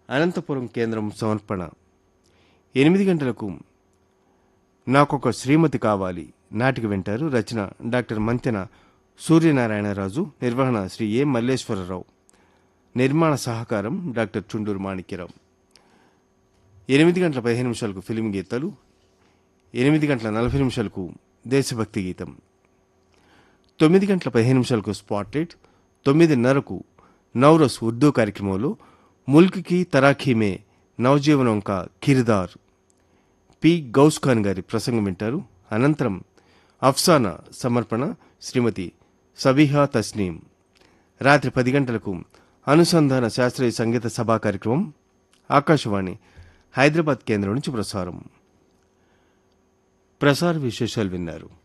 అనంతపురం కేంద్రం సమర్పణ ఎనిమిది గంటలకు నాకొక శ్రీమతి కావాలి నాటిక వింటారు రచన డాక్టర్ మంతెన సూర్యనారాయణరాజు నిర్వహణ శ్రీ ఏ మల్లేశ్వరరావు నిర్మాణ సహకారం డాక్టర్ చుండూరు మాణిక్యరావు ఎనిమిది గంటల పదిహేను నిమిషాలకు ఫిలిం గీతాలు ఎనిమిది గంటల నలభై నిమిషాలకు దేశభక్తి గీతం తొమ్మిది గంటల పదిహేను నిమిషాలకు స్పాట్లైట్ తొమ్మిదిన్నరకు నౌరస్ ఉర్దూ కార్యక్రమంలో ముల్క్కి తరాఖీ మే నవజీవనం కా కిర్దార్ పి గౌస్ ఖాన్ గారి ప్రసంగం వింటారు అనంతరం అఫ్సానా సమర్పణ శ్రీమతి సబిహా తస్నీం రాత్రి పది గంటలకు అనుసంధాన శాస్త్రీయ సంగీత సభా కార్యక్రమం ఆకాశవాణి హైదరాబాద్ కేంద్రం నుంచి ప్రసారం ప్రసార విశేషాలు విన్నారు